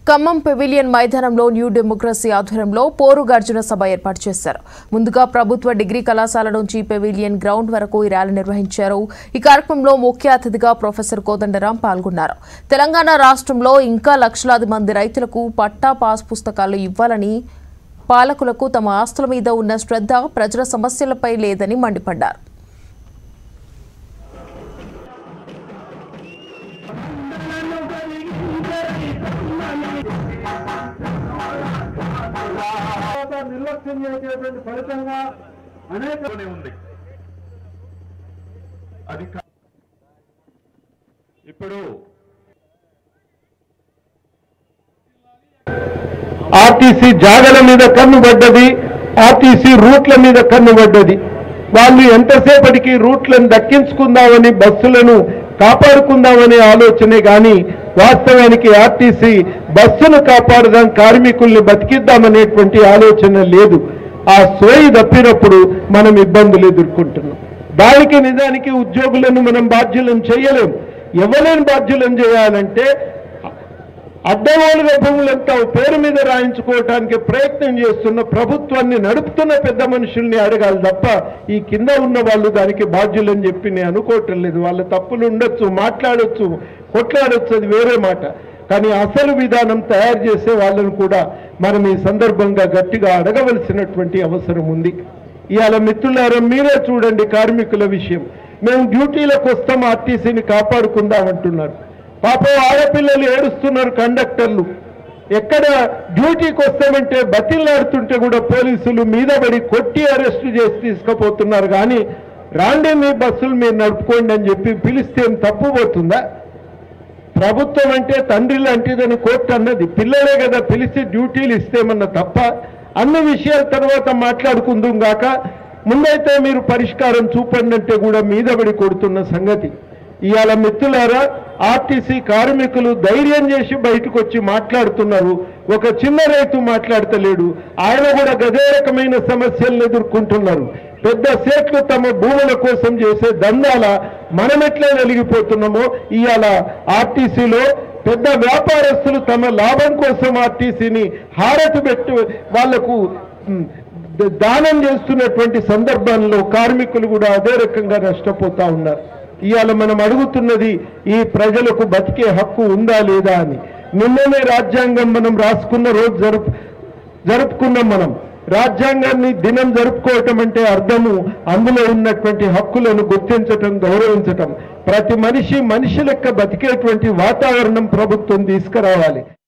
Khammam pavilion మైదానంలో new democracy ఆధ్వర్యంలో పోరుగార్జున సభ ఏర్పాటు చేశారు ముందుగా ప్రభుత్వ డిగ్రీ కళాశాల నుంచి పెవిలియన్ గ్రౌండ్ వరకు ఈ ర్యాలీ నిర్వహించారు ఈ కార్యక్రమంలో ముఖ్య అతిథిగా ప్రొఫెసర్ కోదండరాం పాల్గొన్నారు తెలంగాణ రాష్ట్రంలో ఇంకా లక్షలాది మంది రైతులకు పట్టా పాస్ పుస్తకాలు ఇవ్వాలని పాలకులకు తమ ఆస్తుల మీద ఉన్న శ్రద్ధ ప్రజల సమస్యలపై లేదని మండిపడ్డారు నిర్లక్ష్యం చేసేటువంటి ఫలితంగా అనేక ఉంది అది కా- ఇప్పుడు ఆర్టీసీ జాగల మీద కన్ను పడ్డది ఆర్టీసీ రూట్ల మీద కన్ను పడ్డది వాళ్ళు ఎంతసేపటికి రూట్లను దక్కించుకుందామని బస్సులను కాపాడుకుందామనే ఆలోచనే కానీ వాస్తవానికి ఆర్టీసీ బస్సును కాపాడదాం కార్మికుల్ని బతికిద్దామనేటువంటి ఆలోచన లేదు ఆ సోయి తప్పినప్పుడు మనం ఇబ్బందులు ఎదుర్కొంటున్నాం దానికి నిజానికి ఉద్యోగులను మనం బాధ్యులను చేయలేం ఎవరైనా బాధ్యులను చేయాలంటే అడ్డగోలుగా భూములంతా పేరు మీద రాయించుకోవటానికి ప్రయత్నం చేస్తున్న ప్రభుత్వాన్ని నడుపుతున్న పెద్ద మనుషుల్ని అడగాలి తప్ప ఈ కింద ఉన్న వాళ్ళు దానికి బాధ్యులని చెప్పి నేను అనుకోవటం లేదు వాళ్ళ తప్పులు ఉండొచ్చు మాట్లాడొచ్చు కొట్లాడొచ్చు అది వేరే మాట కానీ అసలు విధానం తయారు చేసే వాళ్ళను కూడా మనం ఈ సందర్భంగా గట్టిగా అడగవలసినటువంటి అవసరం ఉంది ఇవాళ మిత్రులారా మీరే చూడండి కార్మికుల విషయం మేము డ్యూటీలకు వస్తాం ఆర్టీసీని కాపాడుకుందామంటున్నారు పాపం ఆడపిల్లలు ఏడుస్తున్నారు కండక్టర్లు ఎక్కడ డ్యూటీకి వస్తామంటే బతిల్లాడుతుంటే కూడా పోలీసులు మీద పడి కొట్టి అరెస్ట్ చేసి తీసుకుపోతున్నారు కానీ రాండి మీ బస్సులు మీరు నడుపుకోండి అని చెప్పి పిలిస్తే ఏం తప్పు పోతుందా ప్రభుత్వం అంటే తండ్రి లాంటిదని కోర్టు అన్నది పిల్లలే కదా పిలిచి డ్యూటీలు ఇస్తేమన్న తప్ప అన్ని విషయాల తర్వాత మాట్లాడుకుందాం గాక ముందైతే మీరు పరిష్కారం చూపండి అంటే కూడా మీద పడి కొడుతున్న సంగతి ఇవాళ మిత్రులారా ఆర్టీసీ కార్మికులు ధైర్యం చేసి బయటకు వచ్చి మాట్లాడుతున్నారు ఒక చిన్న రైతు మాట్లాడతలేడు ఆయన కూడా గదే రకమైన సమస్యలను ఎదుర్కొంటున్నారు పెద్ద సేట్లు తమ భూముల కోసం చేసే దందాల మనం ఎట్లా వెలిగిపోతున్నామో ఇవాళ ఆర్టీసీలో పెద్ద వ్యాపారస్తులు తమ లాభం కోసం ఆర్టీసీని హారతి పెట్టు వాళ్లకు ఉమ్, ద- దానం చేస్తున్నటువంటి సందర్భంలో కార్మికులు కూడా అదే రకంగా నష్టపోతా ఉన్నారు ఇవాళ మనం అడుగుతున్నది ఈ ప్రజలకు బతికే హక్కు ఉందా లేదా అని నిన్ననే రాజ్యాంగం మనం రాసుకున్న రోజు జరుపు జరుపుకున్నాం మనం రాజ్యాంగాన్ని దినం జరుపుకోవటం అంటే అర్థము అందులో ఉన్నటువంటి హక్కులను గుర్తించటం గౌరవించటం ప్రతి మనిషి మనిషి లెక్క బతికేటువంటి వాతావరణం ప్రభుత్వం తీసుకురావాలి